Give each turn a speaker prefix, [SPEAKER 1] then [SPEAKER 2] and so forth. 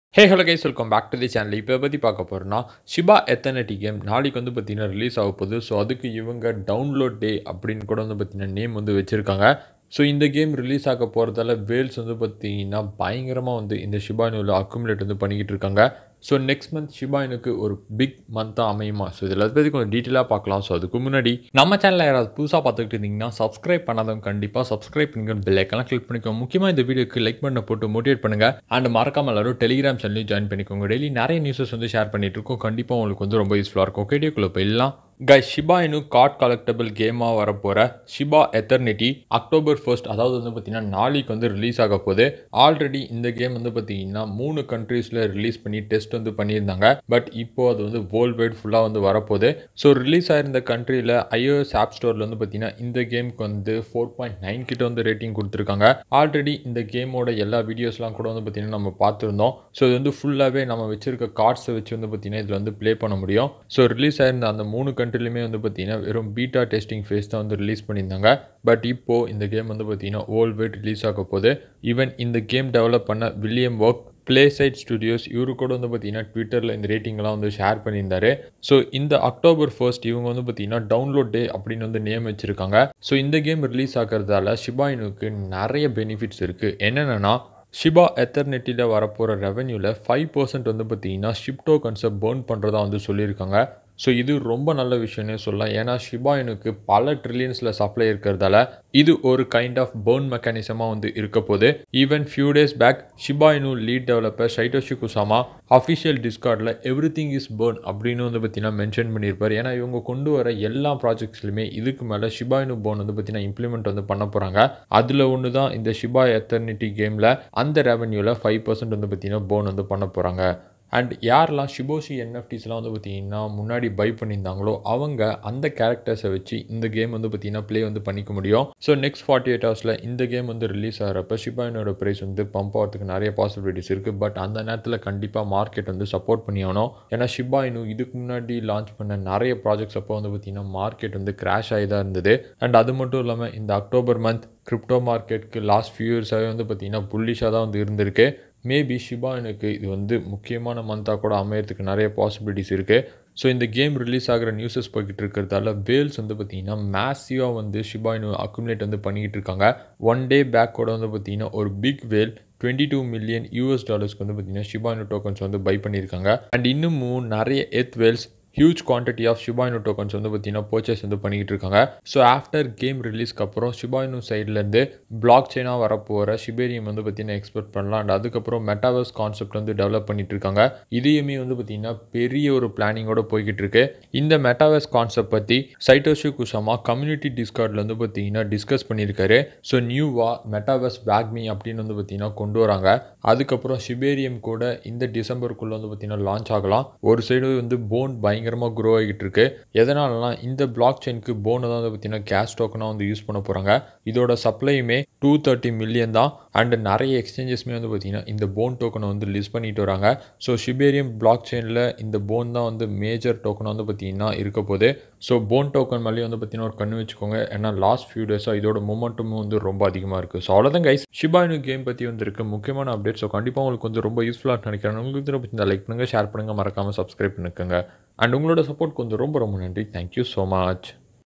[SPEAKER 1] hey hello guys welcome back to the channel இப்போ பற்றி பார்க்க போகிறோம்னா ஷிபா எத்தனட்டி கேம் நாளைக்கு வந்து பார்த்தீங்கன்னா ரிலீஸ் ஆக போகுது ஸோ அதுக்கு இவங்க டவுன்லோட் டே அப்படின்னு கூட வந்து பார்த்தீங்கன்னா நேம் வந்து வச்சுருக்காங்க ஸோ இந்த கேம் ரிலீஸ் ஆக போகிறதால வேல்ஸ் வந்து பார்த்தீங்கன்னா பயங்கரமாக வந்து இந்த ஷிபானுவில் அக்குமுலேட் வந்து பண்ணிக்கிட்டு இருக்காங்க ஸோ நெக்ஸ்ட் மந்த் ஷிபாயினுக்கு ஒரு பிக் மந்த்தாக அமையுமா ஸோ இதில் பற்றி கொஞ்சம் டீட்டெயிலாக பார்க்கலாம் ஸோ அதுக்கு முன்னாடி நம்ம சேனலில் யாராவது புதுசாக பார்த்துக்கிட்டு இருந்தீங்கன்னா சப்ஸ்கிரைப் பண்ணாதவங்க கண்டிப்பாக சப்ஸ்கிரைப் பண்ணுங்க பெல் ஐக்கெல்லாம் கிளிக் பண்ணிக்கோங்க முக்கியமாக இந்த வீடியோக்கு லைக் பண்ண போட்டு மோட்டிவேட் பண்ணுங்கள் அண்ட் மறக்காம எல்லாரும் டெலிகிராம் சேனலையும் ஜாயின் பண்ணிக்கோங்க டெய்லி நிறைய நியூஸஸ் வந்து ஷேர் பண்ணிட்டு இருக்கோம் கண்டிப்பாக உங்களுக்கு வந்து ரொம்ப யூஸ்ஃபுல்லாக இருக்கும் வீடியோக்குள்ளே போயிடலாம் கை ஷிபா இன்னும் கார்ட் கலெக்டபிள் கேமாக வரப்போகிற ஷிபா எத்தர்னிட்டி அக்டோபர் ஃபர்ஸ்ட் அதாவது வந்து பார்த்தீங்கன்னா நாளைக்கு வந்து ரிலீஸ் ஆக போகுது ஆல்ரெடி இந்த கேம் வந்து பார்த்தீங்கன்னா மூணு கண்ட்ரீஸில் ரிலீஸ் பண்ணி டெஸ்ட் வந்து பண்ணியிருந்தாங்க பட் இப்போ அது வந்து வேர்ல்டு வைட் ஃபுல்லாக வந்து வரப்போகுது ஸோ ரிலீஸ் ஆயிருந்த கண்ட்ரியில் ஐஓஎஸ் ஆப் ஸ்டோரில் வந்து பார்த்தீங்கன்னா இந்த கேமுக்கு வந்து ஃபோர் பாயிண்ட் நைன் கிட்ட வந்து ரேட்டிங் கொடுத்துருக்காங்க ஆல்ரெடி இந்த கேமோட எல்லா வீடியோஸ்லாம் கூட வந்து பார்த்தீங்கன்னா நம்ம பார்த்துருந்தோம் ஸோ இது வந்து ஃபுல்லாகவே நம்ம வச்சிருக்க கார்ட்ஸை வச்சு வந்து பார்த்தீங்கன்னா இதில் வந்து ப்ளே பண்ண முடியும் ஸோ ரிலீஸ் ஆயிருந்த அந்த மூணு கண்ட்ரிலுமே வந்து பார்த்தீங்கன்னா வெறும் பீட்டா டெஸ்டிங் ஃபேஸ் தான் வந்து ரிலீஸ் பண்ணியிருந்தாங்க பட் இப்போது இந்த கேம் வந்து பார்த்தீங்கன்னா வேர்ல்டு வைட் ரிலீஸ் ஆக போகுது ஈவன் இந்த கேம் டெவலப் பண்ண William work play side studios இவரு கூட வந்து பார்த்தீங்கன்னா ட்விட்டரில் இந்த ரேட்டிங்லாம் வந்து ஷேர் பண்ணியிருந்தாரு ஸோ இந்த அக்டோபர் ஃபர்ஸ்ட் இவங்க வந்து பார்த்தீங்கன்னா டவுன்லோட் டே அப்படின்னு வந்து நேம் வச்சுருக்காங்க ஸோ இந்த கேம் ரிலீஸ் ஆகிறதால ஷிபாயினுக்கு நிறைய பெனிஃபிட்ஸ் இருக்குது என்னென்னா ஷிபா எத்தர்நெட்டியில் வரப்போகிற ரெவன்யூவில் ஃபைவ் பர்சன்ட் வந்து பார்த்தீங்கன்னா ஷிப்டோ கன்செப்ட் பேர்ன் பண்ணுறதா வந்து சொல்லியிருக்காங்க ஸோ இது ரொம்ப நல்ல விஷயம்னே சொல்லலாம் ஏன்னா ஷிபாயினுக்கு பல ட்ரில்லியன்ஸில் சப்ளை இருக்கிறதால இது ஒரு கைண்ட் ஆஃப் பேர்ன் மெக்கானிசமாக வந்து இருக்க போது even few days back Shiba Inu lead developer Shytoshi Kusama official டிஸ்கார்டில் எவ்ரி திங் இஸ் பேர்ன் அப்படின்னு வந்து பார்த்தீங்கன்னா மென்ஷன் பண்ணியிருப்பார் ஏன்னா இவங்க கொண்டு வர எல்லா ப்ராஜெக்ட்ஸ்லையுமே இதுக்கு மேலே ஷிபாயினு போன் வந்து பார்த்தீங்கன்னா இம்ப்ளிமெண்ட் வந்து பண்ண போகிறாங்க அதில் ஒன்று தான் இந்த ஷிபா எத்தர்னிட்டி கேமில் அந்த ரெவன்யூவில் ஃபைவ் பர்சன்ட் வந்து பார்த்தீங்கன்னா போன் வந்து பண்ண போகிறாங்க அண்ட் யாரெல்லாம் ஷிபோஷி என்எஃப்டிஸ்லாம் வந்து பார்த்திங்கன்னா முன்னாடி பை பண்ணியிருந்தாங்களோ அவங்க அந்த கேரக்டர்ஸை வச்சு இந்த கேம் வந்து பார்த்திங்கன்னா ப்ளே வந்து பண்ணிக்க முடியும் ஸோ நெக்ஸ்ட் ஃபார்ட்டி எயிட் ஹவர்ஸில் இந்த கேம் வந்து ரிலீஸ் ஆகிறப்ப ஷிபாயினோட ப்ரைஸ் வந்து பம்ப் ஆகிறதுக்கு நிறைய பாசிபிலிட்டிஸ் இருக்குது பட் அந்த நேரத்தில் கண்டிப்பாக மார்க்கெட் வந்து சப்போர்ட் பண்ணி ஆகணும் ஏன்னா ஷிபாயினு இதுக்கு முன்னாடி லான்ச் பண்ண நிறைய ப்ராஜெக்ட்ஸ் அப்போ வந்து பார்த்திங்கன்னா மார்க்கெட் வந்து கிராஷ் ஆகி தான் இருந்தது அண்ட் அது மட்டும் இல்லாமல் இந்த அக்டோபர் மந்த் கிரிப்டோ மார்க்கெட்டுக்கு லாஸ்ட் ஃபியூ இயர்ஸாகவே வந்து பார்த்திங்கன்னா புல்லிஷாக தான் வந்து இருந்திருக்கு மேபி ஷிபா எனக்கு இது வந்து முக்கியமான மந்தாக கூட அமையறதுக்கு நிறைய பாசிபிலிட்டிஸ் இருக்குது ஸோ இந்த கேம் ரிலீஸ் ஆகிற நியூஸஸ் போய்கிட்டு இருக்கிறதால வேல்ஸ் வந்து பார்த்திங்கன்னா மேசிவாக வந்து ஷிபா இன்னும் அக்குமுலேட் வந்து பண்ணிக்கிட்டு இருக்காங்க ஒன் டே பேக் கூட வந்து பார்த்திங்கன்னா ஒரு big whale twenty two million US டாலர்ஸ்க்கு வந்து பார்த்திங்கன்னா ஷிபாயினு டோக்கன்ஸ் வந்து பை பண்ணியிருக்காங்க அண்ட் இன்னமும் நிறைய ETH whales huge quantity of Shiba Inu tokens வந்து பார்த்தீங்கன்னா பர்ச்சேஸ் வந்து பண்ணிக்கிட்டு இருக்காங்க ஸோ ஆஃப்டர் கேம் ரிலீஸ்க்கு அப்புறம் ஷிபாயினு சைட்லேருந்து பிளாக் செயினாக வரப்போகிற ஷிபேரியம் வந்து பார்த்தீங்கன்னா எக்ஸ்பெக்ட் பண்ணலாம் அண்ட் அதுக்கப்புறம் மெட்டாவர்ஸ் கான்செப்ட் வந்து டெவலப் பண்ணிட்டு இருக்காங்க இதையுமே வந்து பார்த்தீங்கன்னா பெரிய ஒரு பிளானிங்கோட போய்கிட்டு இருக்கு இந்த மெட்டாவர்ஸ் கான்செப்ட் பற்றி சைட்டோஷி குஷாமா கம்யூனிட்டி டிஸ்கார்டில் வந்து பார்த்தீங்கன்னா டிஸ்கஸ் பண்ணியிருக்காரு ஸோ நியூவா மெட்டாவர்ஸ் பேக்மி அப்படின்னு வந்து பார்த்தீங்கன்னா கொண்டு வராங்க அதுக்கப்புறம் ஷிபேரியம் கூட இந்த டிசம்பருக்குள்ளே வந்து பார்த்தீங்கன்னா லான்ச் ஆகலாம் ஒரு சைடு வந்து போன் பயங்கரமாக க்ரோ ஆகிட்டு இருக்கு எதனாலனா இந்த பிளாக் செயினுக்கு போனை தான் வந்து பார்த்தீங்கன்னா கேஷ் டோக்கனாக வந்து யூஸ் பண்ண போகிறாங்க இதோட சப்ளையுமே டூ தேர்ட்டி மில்லியன் தான் அண்ட் நிறைய எக்ஸ்சேஞ்சஸ்மே வந்து பார்த்தீங்கன்னா இந்த போன் டோக்கனை வந்து லிஸ்ட் பண்ணிட்டு வராங்க ஸோ ஷிபேரியம் பிளாக் செயினில் இந்த போன் தான் வந்து மேஜர் டோக்கன் வந்து பார்த்தீங்கன்னா இருக்க போது ஸோ போன் டோக்கன் மேலேயும் வந்து பார்த்தீங்கன்னா ஒரு கண்ணு வச்சுக்கோங்க ஏன்னா லாஸ்ட் ஃபியூ டேஸாக இதோட மூமெண்ட்டும் வந்து ரொம்ப அதிகமாக இருக்குது ஸோ அவ்வளோதான் கைஸ் ஷிபாயினு கேம் பற்றி வந்து இருக்கு முக்கியமான அப்டேட் ஸோ கண்டிப்பாக உங்களுக்கு வந்து ரொம்ப யூஸ்ஃபுல்லாக நினைக்கிறேன் உங்களுக்கு இதை பற்றி லைக் பண்ணுங்கள் ஷேர் பண்ணுங்கள் மறக்காமல் சப்ஸ்கிரைப் பண்ணிக்கோங்க அண்ட் உங்களோட சப்போர்ட் கொஞ்சம் ரொம்ப ரொம்ப நன்றி தேங்க்யூ ஸோ மச்